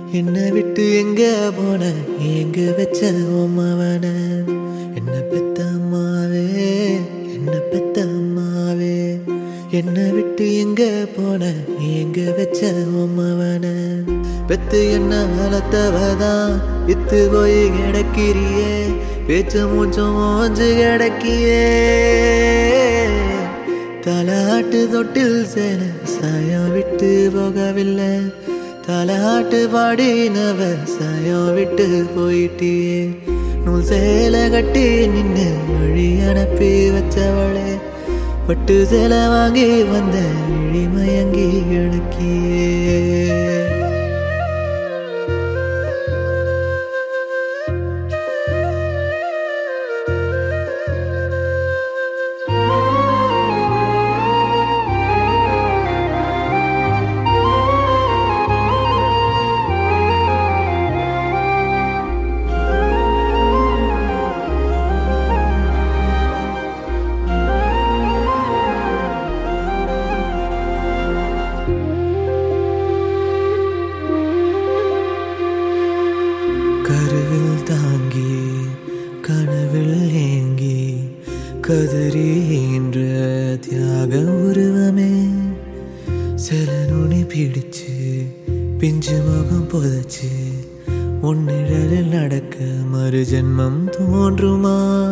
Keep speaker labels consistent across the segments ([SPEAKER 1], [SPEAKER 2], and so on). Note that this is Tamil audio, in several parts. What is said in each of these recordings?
[SPEAKER 1] என்னை விட்டு எங்க போன எங்க வச்ச உமாவன என்ன பெத்த அம்மாவே என்ன பெத்த அம்மாவே என்னை விட்டு எங்க போன எங்க வச்ச உமாவன பெத்து என்ன வளர்த்தவதான் இத்து போய் கிடக்கிறியே பேச்சு மூச்சும் ஓஞ்சு கிடக்கியே தலாட்டு தொட்டில் சேல சாயம் விட்டு போகவில்லை தலாட்டு பாடினவ சாயம் விட்டு போயிட்டியே நூல் சேல கட்டி நின்னு வழி அனுப்பி வச்சவளே பட்டு சேல வாங்கி வந்த விழி மயங்கி கிடக்கியே கருவில் தாங்கி கனவில் ஏங்கி கதறி என்ற தியாக உருவமே சில நுனி பிடிச்சு பிஞ்சு முகம் புதைச்சு உன்னிழலில் நடக்க மறு ஜென்மம் தோன்றுமா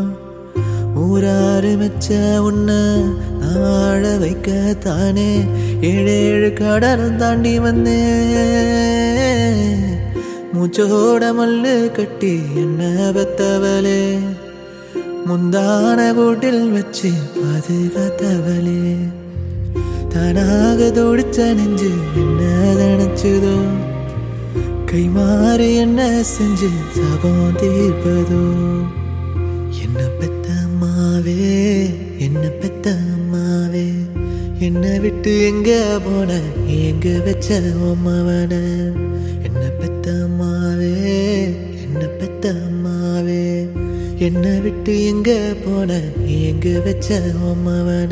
[SPEAKER 1] ஊராறு மெச்ச உன்னை நான் வாழ வைக்க தானே ஏழு ஏழு கடலும் தாண்டி வந்தேன் மூச்சோட மல்லு கட்டி என்ன பெத்தவளே முந்தான கூட்டில் வச்சு பாதுகாத்தவளே தானாக தோடிச்ச நெஞ்சு என்ன நினைச்சதோ கை மாறி என்ன செஞ்சு சபம் தீர்ப்பதோ என்ன பெத்த அம்மாவே என்ன பெத்த அம்மாவே என்னை விட்டு எங்க போன எங்க வச்ச அம்மாவன என்ன பெத்த அம்மாவே என்ன பெத்த அம்மாவே என்னை விட்டு எங்க போன எங்க வச்ச அம்மாவன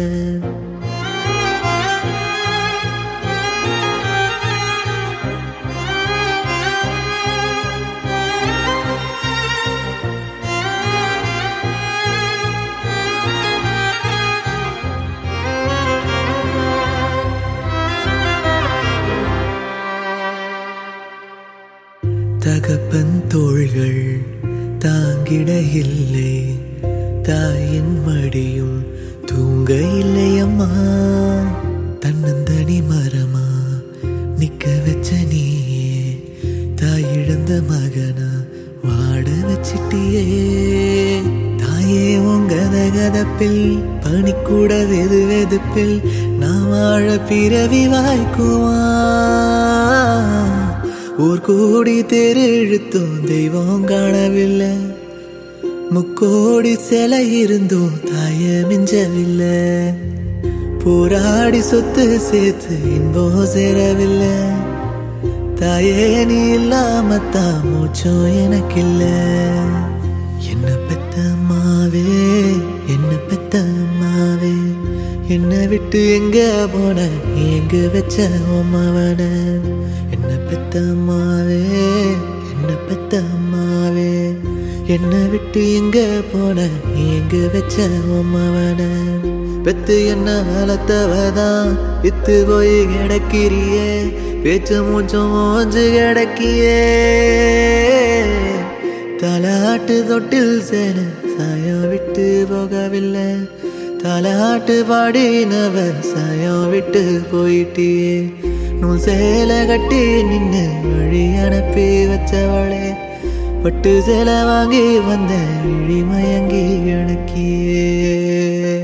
[SPEAKER 1] தகப்பன் தோள்கள் தாங்கிட இல்லை தாயின் மடியும் தூங்க இல்லை அம்மா தன்னந்தனி மரமா நிக்க வச்ச நீயே தாய் இழந்த மகனா வாட வச்சிட்டியே தாயே உங்க கதப்பில் பனிக்கூட வெது வெதுப்பில் நான் வாழ பிறவி வாய்க்குவா ஊர் கூடி தேர் இழுத்தும் தெய்வம் காணவில்லை முக்கோடி சிலை இருந்தும் தாய மிஞ்சவில்லை போராடி சொத்து சேர்த்து இன்பம் சேரவில்லை தாயே நீ இல்லாம தான் மூச்சம் எனக்கில்ல என்ன பெத்த அம்மாவே என்ன பெத்த அம்மாவே என்னை விட்டு எங்க போன எங்க வச்ச அம்மாவன என்ன பெத்த அம்மாவே என்ன பெத்த அம்மாவே என்னை விட்டு எங்க போன எங்க வச்ச அம்மாவன பெத்து என்ன வளர்த்தவதான் இத்து போய் கிடக்கிறியே பேச்சு மூச்சும் ஓஞ்சு கிடக்கியே தலாட்டு தொட்டில் சேல சாயம் விட்டு போகவில்லை தலாட்டு பாடினவ சாயம் விட்டு போயிட்டியே நூல் சேல கட்டி நின்னு வழி அனுப்பி வச்சவளே பட்டு சேல வாங்கி வந்த விழி மயங்கி எனக்கியே